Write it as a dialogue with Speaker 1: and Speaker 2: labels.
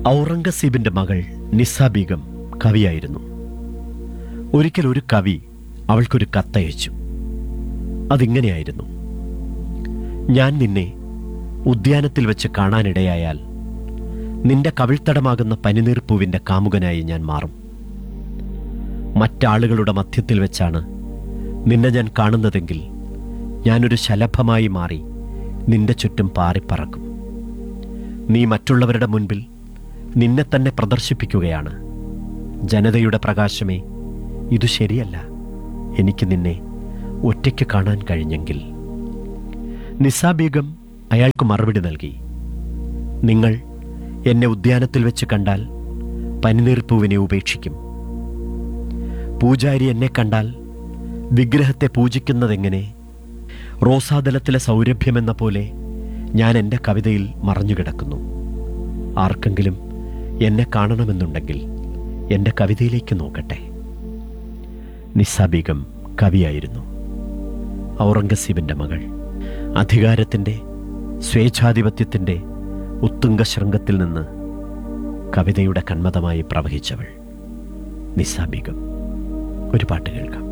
Speaker 1: ഔറംഗസീബിന്റെ മകൾ നിസ ബീഗം കവിയായിരുന്നു ഒരിക്കൽ ഒരു കവി അവൾക്കൊരു കത്തയച്ചു അതിങ്ങനെയായിരുന്നു ഞാൻ നിന്നെ ഉദ്യാനത്തിൽ വെച്ച് കാണാനിടയായാൽ നിന്റെ കവിൾത്തടമാകുന്ന പനിനീർപ്പൂവിന്റെ കാമുകനായി ഞാൻ മാറും മറ്റാളുകളുടെ മധ്യത്തിൽ വെച്ചാണ് നിന്നെ ഞാൻ കാണുന്നതെങ്കിൽ ഞാനൊരു ശലഭമായി മാറി നിന്റെ ചുറ്റും പാറിപ്പറക്കും നീ മറ്റുള്ളവരുടെ മുൻപിൽ നിന്നെ തന്നെ പ്രദർശിപ്പിക്കുകയാണ് ജനതയുടെ പ്രകാശമേ ഇതു ശരിയല്ല എനിക്ക് നിന്നെ ഒറ്റയ്ക്ക് കാണാൻ കഴിഞ്ഞെങ്കിൽ നിസാ ബീഗം അയാൾക്ക് മറുപടി നൽകി നിങ്ങൾ എന്നെ ഉദ്യാനത്തിൽ വെച്ച് കണ്ടാൽ പനിനീർപ്പൂവിനെ ഉപേക്ഷിക്കും പൂജാരി എന്നെ കണ്ടാൽ വിഗ്രഹത്തെ പൂജിക്കുന്നതെങ്ങനെ റോസാദലത്തിലെ സൗരഭ്യമെന്ന പോലെ ഞാൻ എൻ്റെ കവിതയിൽ മറഞ്ഞുകിടക്കുന്നു ആർക്കെങ്കിലും എന്നെ കാണണമെന്നുണ്ടെങ്കിൽ എൻ്റെ കവിതയിലേക്ക് നോക്കട്ടെ നിസാബീഗം കവിയായിരുന്നു ഔറംഗസീബിൻ്റെ മകൾ അധികാരത്തിൻ്റെ സ്വേച്ഛാധിപത്യത്തിൻ്റെ ഉത്തുംഗ ശൃംഗത്തിൽ നിന്ന് കവിതയുടെ കന്മതമായി പ്രവഹിച്ചവൾ നിസാബീഗം ഒരു പാട്ട് കേൾക്കാം